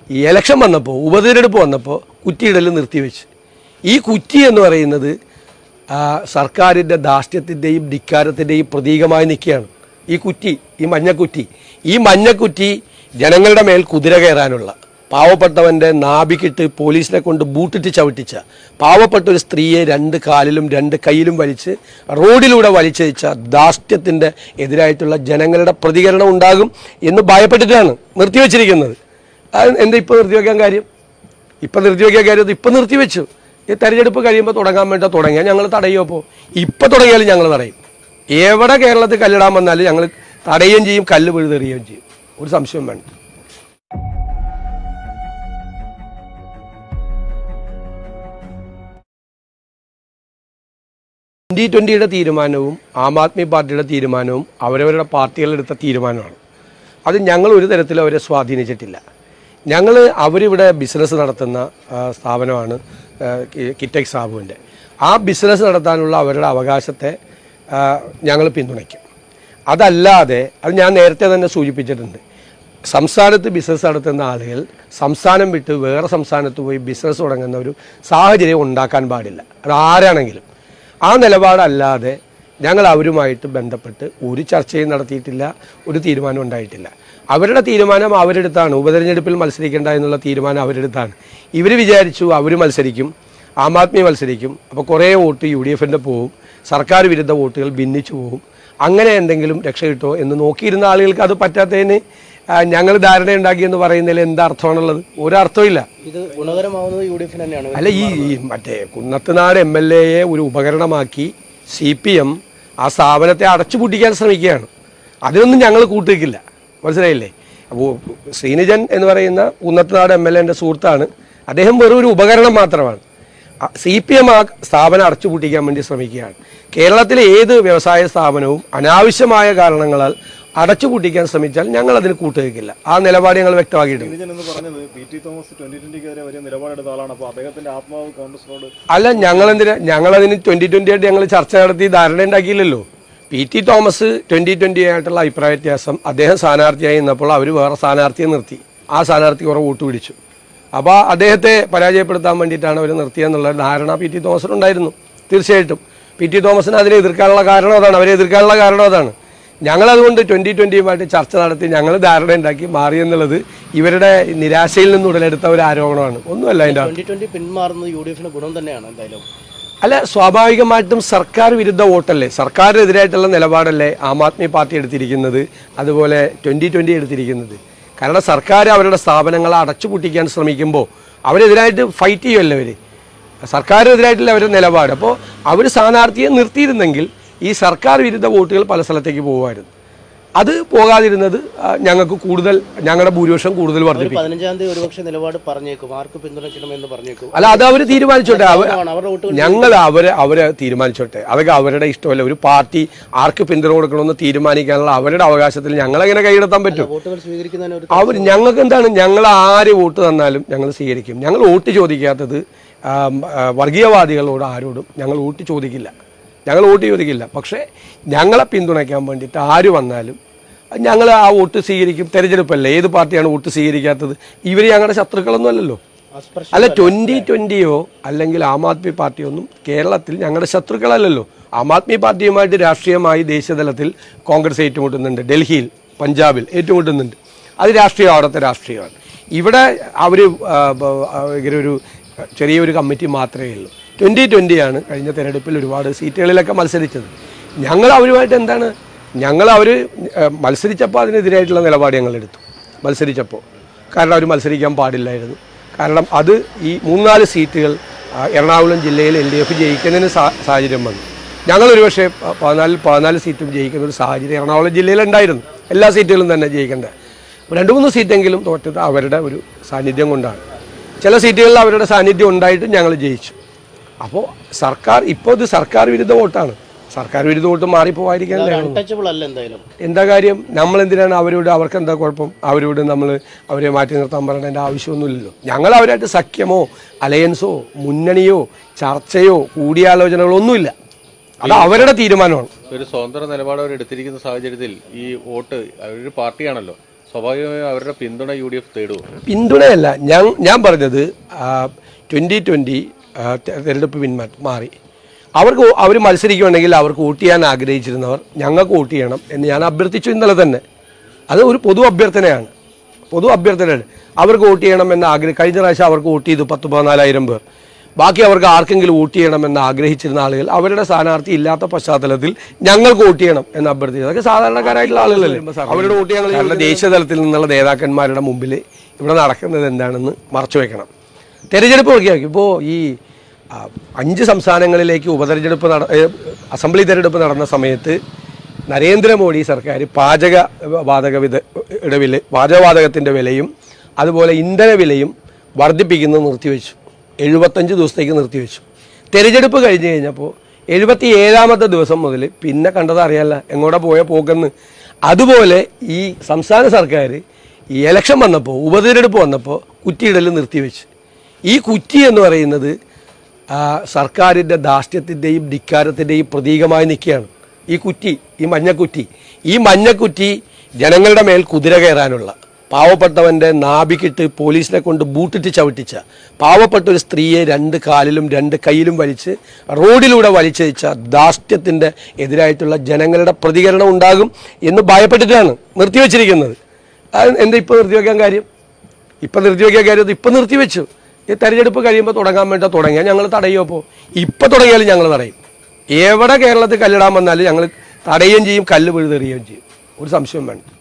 ഈ ഇലക്ഷൻ വന്നപ്പോൾ ഉപതെരഞ്ഞെടുപ്പ് വന്നപ്പോൾ കുറ്റിയിടൽ നിർത്തിവെച്ച് ഈ കുറ്റി എന്ന് പറയുന്നത് ആ, സർക്കാരിൻ്റെ ധാർഷ്ട്യത്തിൻ്റെയും ധിക്കാരത്തിൻ്റെയും പ്രതീകമായി നിൽക്കുകയാണ് ഈ കുറ്റി ഈ മഞ്ഞക്കുറ്റി ഈ മഞ്ഞക്കുറ്റി ജനങ്ങളുടെ മേൽ കുതിര കയറാനുള്ള പാവപ്പെട്ടവൻ്റെ നാഭിക്കിട്ട് പോലീസിനെ കൊണ്ട് ബൂട്ടിട്ട് ചവിട്ടിച്ച പാവപ്പെട്ട ഒരു സ്ത്രീയെ രണ്ട് കാലിലും രണ്ട് കൈയിലും വലിച്ച് റോഡിലൂടെ വലിച്ചയച്ച ധാർഷ്ട്യത്തിൻ്റെ എതിരായിട്ടുള്ള ജനങ്ങളുടെ പ്രതികരണം ഉണ്ടാകും എന്ന് ഭയപ്പെട്ടിട്ടാണ് നിർത്തിവെച്ചിരിക്കുന്നത് അത് എന്താ ഇപ്പോൾ നിർത്തിവെക്കാൻ കാര്യം ഇപ്പം നിർത്തിവെക്കാൻ കാര്യം ഇപ്പം നിർത്തിവെച്ചു ഈ തെരഞ്ഞെടുപ്പ് കഴിയുമ്പോൾ തുടങ്ങാൻ വേണ്ടി തുടങ്ങിയാൽ ഞങ്ങൾ തടയോ അപ്പോൾ ഇപ്പം തുടങ്ങിയാലും ഞങ്ങൾ തടയും എവിടെ കേരളത്തിൽ കല്ലിടാൻ വന്നാലും ഞങ്ങൾ തടയുകയും ചെയ്യും കല്ല് വീഴുതെറിയുകയും ചെയ്യും ഒരു സംശയം വേണ്ട ട്വൻ്റി ട്വൻ്റിയുടെ തീരുമാനവും ആം ആദ്മി പാർട്ടിയുടെ തീരുമാനവും അവരവരുടെ പാർട്ടികളെടുത്ത തീരുമാനമാണ് അത് ഞങ്ങൾ ഒരു തരത്തിലും അവരെ സ്വാധീനിച്ചിട്ടില്ല ഞങ്ങൾ അവരിവിടെ ബിസിനസ് നടത്തുന്ന ആ, സ്ഥാപനമാണ് ആ, കി- കിറ്റെക് സാബുവിൻ്റെ ആ ബിസിനസ് നടത്താനുള്ള അവരുടെ അവകാശത്തെ ഞങ്ങൾ പിന്തുണയ്ക്കും അതല്ലാതെ അത് ഞാൻ നേരത്തെ തന്നെ സൂചിപ്പിച്ചിട്ടുണ്ട് സംസ്ഥാനത്ത് ബിസിനസ് നടത്തുന്ന ആളുകൾ സംസ്ഥാനം വിട്ട് വേറെ സംസ്ഥാനത്ത് പോയി ബിസിനസ് തുടങ്ങുന്ന ഒരു സാഹചര്യം ഉണ്ടാക്കാൻ പാടില്ല അത് ആരാണെങ്കിലും ആ നിലപാടല്ലാതെ ഞങ്ങൾ അവരുമായിട്ട് ബന്ധപ്പെട്ട് ഒരു ചർച്ചയും നടത്തിയിട്ടില്ല ഒരു തീരുമാനം ഉണ്ടായിട്ടില്ല അവരുടെ തീരുമാനം അവരെടുത്താണ് ഉപതെരഞ്ഞെടുപ്പിൽ മത്സരിക്കേണ്ട എന്നുള്ള തീരുമാനം അവരെടുത്താണ് ഇവർ വിചാരിച്ചു അവർ മത്സരിക്കും ആം ആദ്മി മത്സരിക്കും അപ്പോൾ കുറേ വോട്ട് യു ഡി എഫിൻ്റെ പോവും സർക്കാർ വിരുദ്ധ വോട്ടുകൾ ഭിന്നിച്ചു പോകും അങ്ങനെ എന്തെങ്കിലും രക്ഷ കിട്ടുമോ എന്ന് നോക്കിയിരുന്ന ആളുകൾക്ക് അത് പറ്റാത്തതിന് ഞങ്ങൾ ധാരണയുണ്ടാക്കിയെന്ന് പറയുന്നതിൽ എന്താ അർത്ഥമാണുള്ളത് ഒരർത്ഥമില്ല ഇത് ഗുണകരമാവുന്നത് യു ഡി എഫിന് തന്നെയാണ് അല്ല ഈ ഈ മറ്റേ കുന്നത്തുനാട് എം എൽ എയെ ഒരു ഉപകരണമാക്കി സി പി എം ആ സ്ഥാപനത്തെ അടച്ചുപൂട്ടിക്കാൻ ശ്രമിക്കുകയാണ് അതിനൊന്നും ഞങ്ങൾ കൂട്ടുവെക്കില്ല മനസ്സിലായില്ലേ അപ്പോൾ ശ്രീനിജൻ എന്ന് പറയുന്ന കുന്നത്തുനാട് എം എൽ എൻ്റെ സുഹൃത്താണ് അദ്ദേഹം വെറും ഒരു ഉപകരണം മാത്രമാണ് സി പി എം ആ സ്ഥാപനം അടച്ചുപൂട്ടിക്കാൻ വേണ്ടി ശ്രമിക്കുകയാണ് കേരളത്തിലെ ഏത് വ്യവസായ സ്ഥാപനവും അനാവശ്യമായ കാരണങ്ങളാൽ അടച്ചുപൂട്ടിക്കാൻ ശ്രമിച്ചാൽ ഞങ്ങൾ അതിന് കൂട്ടുവെക്കില്ല ആ നിലപാട് ഞങ്ങൾ വ്യക്തമാക്കിയിട്ടുണ്ട് ശ്രീനിജൻ എന്ന് പറഞ്ഞത് പി ടി തോമസ് ട്വന്റി ട്വന്റിക്കെതിരെ വലിയ നിലപാടെടുത്ത ആളാണ് അപ്പോൾ അദ്ദേഹത്തിന്റെ ആത്മാവ് കോൺഗ്രസിനോട് അല്ല ഞങ്ങളെന്തിനാ ഞങ്ങളതിന് ട്വന്റി ട്വന്റി ആയിട്ട് ഞങ്ങൾ ചർച്ച നടത്തി ധാരണ ഉണ്ടാക്കിയില്ലല്ലോ P T Thomas twenty twenty ആയിട്ടുള്ള അഭിപ്രായ വ്യത്യാസം അദ്ദേഹം സ്ഥാനാർത്ഥിയായി നിന്നപ്പോൾ അവർ വേറെ സ്ഥാനാർത്ഥിയെ നിർത്തി ആ സ്ഥാനാർത്ഥി കുറെ വോട്ട് പിടിച്ചു അപ്പോൾ അദ്ദേഹത്തെ പരാജയപ്പെടുത്താൻ വേണ്ടിയിട്ടാണ് അവർ നിർത്തിയെന്നുള്ള ധാരണ പി ടി തോമസിനുണ്ടായിരുന്നു തീർച്ചയായിട്ടും പി ടി തോമസിനെ അതിനെ എതിർക്കാനുള്ള കാരണം അതാണ് അവരെ എതിർക്കാനുള്ള കാരണം അതാണ് ഞങ്ങളതുകൊണ്ട് ട്വന്റി ട്വന്റിയുമായിട്ട് ചർച്ച നടത്തി ഞങ്ങൾ ധാരണ ഉണ്ടാക്കി മാറി എന്നുള്ളത് ഇവരുടെ നിരാശയിൽ നിന്ന് ഉടലെടുത്ത ഒരു ആരോപണമാണ് ഒന്നുമല്ല അതിൻ്റെ ട്വന്റി ട്വന്റി പിന്മാറുന്നത് യു ഡി എഫിന് ഗുണം തന്നെയാണ് എന്തായാലും അല്ല സ്വാഭാവികമായിട്ടും സർക്കാർ വിരുദ്ധ വോട്ടല്ലേ സർക്കാരിനെതിരായിട്ടുള്ള നിലപാടല്ലേ ആം ആദ്മി പാർട്ടി എടുത്തിരിക്കുന്നത് അതുപോലെ ട്വൻ്റി ട്വൻ്റി എടുത്തിരിക്കുന്നത് കാരണം സർക്കാർ അവരുടെ സ്ഥാപനങ്ങളെ അടച്ചുപൂട്ടിക്കാൻ ശ്രമിക്കുമ്പോൾ അവരെതിരായിട്ട് ഫൈറ്റ് ചെയ്യുമല്ലോ അവർ സർക്കാരിനെതിരായിട്ടുള്ള അവരുടെ നിലപാട് അപ്പോൾ അവർ സ്ഥാനാർത്ഥിയെ നിർത്തിയിരുന്നെങ്കിൽ ഈ സർക്കാർ വിരുദ്ധ വോട്ടുകൾ പല സ്ഥലത്തേക്ക് പോകുമായിരുന്നു അത് പോകാതിരുന്നത് ആ, ഞങ്ങൾക്ക് കൂടുതൽ ഞങ്ങളുടെ ഭൂരിപക്ഷം കൂടുതൽ ഒരു വർദ്ധിപ്പിക്കും പതിനഞ്ചാം തീയതി ഒരുപക്ഷെ നിലപാട് പറഞ്ഞേക്കും ആർക്ക് പിന്തുണയ്ക്കണമെന്ന് പറഞ്ഞേക്കും അല്ല അത് അവർ തീരുമാനിച്ചോട്ടെ അവർ ആണ് അവരുടെ വോട്ടുകൾ ഞങ്ങൾ അവരെ അവരെ തീരുമാനിച്ചോട്ടെ അതൊക്കെ അവരുടെ ഇഷ്ടമല്ല ഒരു പാർട്ടി ആർക്ക് പിന്തുണ കൊടുക്കണമെന്ന് തീരുമാനിക്കാനുള്ള അവരുടെ അവകാശത്തിൽ ഞങ്ങളെങ്ങനെ കൈയെടുത്താൻ പറ്റും വോട്ടുകൾ സ്വീകരിക്കുന്നതിന് ഒരു അവർ ഞങ്ങൾക്ക് എന്താണ് ഞങ്ങൾ ആര് വോട്ട് തന്നാലും ഞങ്ങൾ സ്വീകരിക്കും ഞങ്ങൾ വോട്ട് ചോദിക്കാത്തത് ആം, ആ, വർഗീയവാദികളോട് ആരോടും ഞങ്ങൾ വോട്ട് ചോദിക്കില്ല ഞങ്ങൾ വോട്ട് ചോദിക്കില്ല പക്ഷേ ഞങ്ങളെ പിന്തുണയ്ക്കാൻ വേണ്ടിയിട്ട് ആര് വന്നാലും ഞങ്ങൾ ആ വോട്ട് സ്വീകരിക്കും തെരഞ്ഞെടുപ്പല്ലേ ഏത് പാർട്ടിയാണ് വോട്ട് സ്വീകരിക്കാത്തത് ഇവർ ഞങ്ങളുടെ ശത്രുക്കളൊന്നും അല്ലല്ലോ അസ്പർശ അല്ല ട്വന്റി ട്വന്റിയോ അല്ലെങ്കിൽ ആം ആദ്മി പാർട്ടിയോ ഒന്നും കേരളത്തിൽ ഞങ്ങളുടെ ശത്രുക്കളല്ലല്ലോ ആം ആദ്മി പാർട്ടിയുമായിട്ട് രാഷ്ട്രീയമായി ദേശീയതലത്തിൽ കോൺഗ്രസ് ഏറ്റുമുട്ടുന്നുണ്ട് ഡൽഹിയിൽ പഞ്ചാബിൽ ഏറ്റുമുട്ടുന്നുണ്ട് അത് രാഷ്ട്രീയം അവിടുത്തെ രാഷ്ട്രീയമാണ് ഇവിടെ അവർ ഇങ്ങനെ ഒരു ചെറിയൊരു കമ്മിറ്റി മാത്രമേ ഉള്ളൂ ട്വന്റി ട്വന്റിയാണ് കഴിഞ്ഞ തെരഞ്ഞെടുപ്പിൽ ഒരുപാട് സീറ്റുകളിലൊക്കെ മത്സരിച്ചത് ഞങ്ങൾ അവരുമായിട്ട് എന്താണ് ഞങ്ങൾ അവർ മത്സരിച്ചപ്പോൾ അതിനെതിരായിട്ടുള്ള നിലപാട് ഞങ്ങൾ എടുത്തു മത്സരിച്ചപ്പോൾ കാരണം അവർ മത്സരിക്കാൻ പാടില്ലായിരുന്നു കാരണം അത് ഈ മൂന്നാല് സീറ്റുകൾ ആ, എറണാകുളം ജില്ലയിൽ എൽ ഡി എഫ് ജയിക്കുന്നതിന് സാ- സാഹചര്യം വന്നു ഞങ്ങൾ ഒരുപക്ഷെ പ- പതിനാല് പതിനാല് സീറ്റും ജയിക്കുന്ന ഒരു സാഹചര്യം എറണാകുളം ജില്ലയിൽ ഉണ്ടായിരുന്നു എല്ലാ സീറ്റുകളും തന്നെ ജയിക്കേണ്ട രണ്ട് മൂന്ന് സീറ്റെങ്കിലും തോറ്റത് അവരുടെ ഒരു സാന്നിധ്യം കൊണ്ടാണ് ചില സീറ്റുകളിൽ അവരുടെ സാന്നിധ്യം ഉണ്ടായിട്ടും ഞങ്ങൾ ജയിച്ചു അപ്പോൾ സർക്കാർ ഇപ്പോൾ ഇത് സർക്കാർ വിരുദ്ധ വോട്ടാണ് സർക്കാർ വിരുദ്ധ വോട്ട് മാറിപ്പോവാതിരിക്കാൻ അൺടച്ചബിൾ അല്ല എന്തായാലും എന്താ കാര്യം നമ്മൾ എന്തിനാണ് അവരോട് അവർക്ക് എന്താ കുഴപ്പം അവരോട് നമ്മൾ അവരെ മാറ്റി നിർത്താൻ പറയേണ്ട ആവശ്യമൊന്നുമില്ലല്ലോ ഞങ്ങൾ അവരായിട്ട് സഖ്യമോ അലയൻസോ മുന്നണിയോ ചർച്ചയോ കൂടിയാലോചനകളോ ഒന്നുമില്ല അത് അവരുടെ തീരുമാനമാണ് ഒരു സ്വതന്ത്ര നിലപാട് അവർ എടുത്തിരിക്കുന്ന സാഹചര്യത്തിൽ ഈ വോട്ട് അവരൊരു പാർട്ടിയാണല്ലോ സ്വാഭാവികമായും അവരുടെ പിന്തുണ യു ഡി എഫ് തേടുമോ പിന്തുണയല്ല ഞാൻ ഞാൻ പറഞ്ഞത് ട്വൻ്റി ട്വൻ്റി തിരഞ്ഞെടുപ്പ് പിന്മാറ്റം മാറി അവർക്ക് അവർ മത്സരിക്കുകയാണെങ്കിൽ അവർക്ക് വോട്ട് ചെയ്യാൻ ആഗ്രഹിച്ചിരുന്നവർ ഞങ്ങൾക്ക് വോട്ട് ചെയ്യണം എന്ന് ഞാൻ അഭ്യർത്ഥിച്ചു ഇന്നലെ തന്നെ അത് ഒരു പൊതു അഭ്യർത്ഥനയാണ് പൊതു അഭ്യർത്ഥനയാണ് അവർക്ക് വോട്ട് ചെയ്യണം എന്ന് ആഗ്രഹം കഴിഞ്ഞ പ്രാവശ്യം അവർക്ക് വോട്ട് ചെയ്തു പത്ത് പതിനാലായിരം പേർ ബാക്കി അവർക്ക് ആർക്കെങ്കിലും വോട്ട് ചെയ്യണമെന്ന് ആഗ്രഹിച്ചിരുന്ന ആളുകൾ അവരുടെ സ്ഥാനാർത്ഥി ഇല്ലാത്ത പശ്ചാത്തലത്തിൽ ഞങ്ങൾക്ക് വോട്ട് ചെയ്യണം എന്ന് അഭ്യർത്ഥിച്ചു അതൊക്കെ സാധാരണക്കാരായിട്ടുള്ള ആളുകളല്ലേ അവരുടെ വോട്ട് ഞങ്ങൾ കാരണം ദേശീയ തലത്തിൽ നിന്നുള്ള നേതാക്കന്മാരുടെ മുമ്പിൽ ഇവിടെ നടക്കുന്നത് എന്താണെന്ന് മറച്ചു വെക്കണം തെരഞ്ഞെടുപ്പ് നോക്കിയാൽ ഇപ്പോൾ ഈ ആ, അഞ്ച് സംസ്ഥാനങ്ങളിലേക്ക് ഉപതെരഞ്ഞെടുപ്പ് നട ഏ, അസംബ്ലി തെരഞ്ഞെടുപ്പ് നടന്ന സമയത്ത് നരേന്ദ്രമോദി സർക്കാർ പാചക വാതക വിത വില പാചകവാതകത്തിൻ്റെ വിലയും അതുപോലെ ഇന്ധന വിലയും വർദ്ധിപ്പിക്കുന്നത് നിർത്തിവെച്ചു എഴുപത്തഞ്ച് ദിവസത്തേക്ക് നിർത്തിവെച്ചു തെരഞ്ഞെടുപ്പ് കഴിഞ്ഞ് കഴിഞ്ഞപ്പോൾ എഴുപത്തി ഏഴാമത്തെ ദിവസം മുതൽ പിന്നെ കണ്ടത് അറിയാല്ല എങ്ങോട്ടാ പോയ പോക്കെന്ന് അതുപോലെ ഈ സംസ്ഥാന സർക്കാർ ഈ ഇലക്ഷൻ വന്നപ്പോൾ ഉപതെരഞ്ഞെടുപ്പ് വന്നപ്പോൾ കുറ്റിയിടൽ നിർത്തിവെച്ചു ഈ കുറ്റി എന്ന് പറയുന്നത് ആ, സർക്കാരിൻ്റെ ധാർഷ്ട്യത്തിൻ്റെയും ധിക്കാരത്തിൻ്റെയും പ്രതീകമായി നിൽക്കുകയാണ് ഈ കുറ്റി ഈ മഞ്ഞക്കുറ്റി ഈ മഞ്ഞക്കുറ്റി ജനങ്ങളുടെ മേൽ കുതിര കയറാനുള്ള പാവപ്പെട്ടവൻ്റെ നാഭിക്കിട്ട് പോലീസിനെ കൊണ്ട് ബൂട്ടിട്ട് ചവിട്ടിച്ച പാവപ്പെട്ട ഒരു സ്ത്രീയെ രണ്ട് കാലിലും രണ്ട് കൈയിലും വലിച്ച് റോഡിലൂടെ വലിച്ചയച്ച ധാർഷ്ട്യത്തിൻ്റെ എതിരായിട്ടുള്ള ജനങ്ങളുടെ പ്രതികരണം ഉണ്ടാകും എന്ന് ഭയപ്പെട്ടിട്ടാണ് നിർത്തിവെച്ചിരിക്കുന്നത് അത് എന്താ ഇപ്പോൾ നിർത്തിവെക്കാൻ കാര്യം ഇപ്പം നിർത്തിവെക്കാൻ കാര്യം ഇപ്പം നിർത്തിവെച്ചു ഈ തെരഞ്ഞെടുപ്പ് കഴിയുമ്പോൾ തുടങ്ങാൻ വേണ്ടി തുടങ്ങിയാൽ ഞങ്ങൾ തടയോ അപ്പോൾ ഇപ്പം തുടങ്ങിയാലും ഞങ്ങൾ തടയും എവിടെ കേരളത്തിൽ കല്ലിടാൻ വന്നാലും ഞങ്ങൾ തടയുകയും ചെയ്യും കല്ല് പിഴുതെറിയുകയും ചെയ്യും ഒരു സംശയം വേണ്ട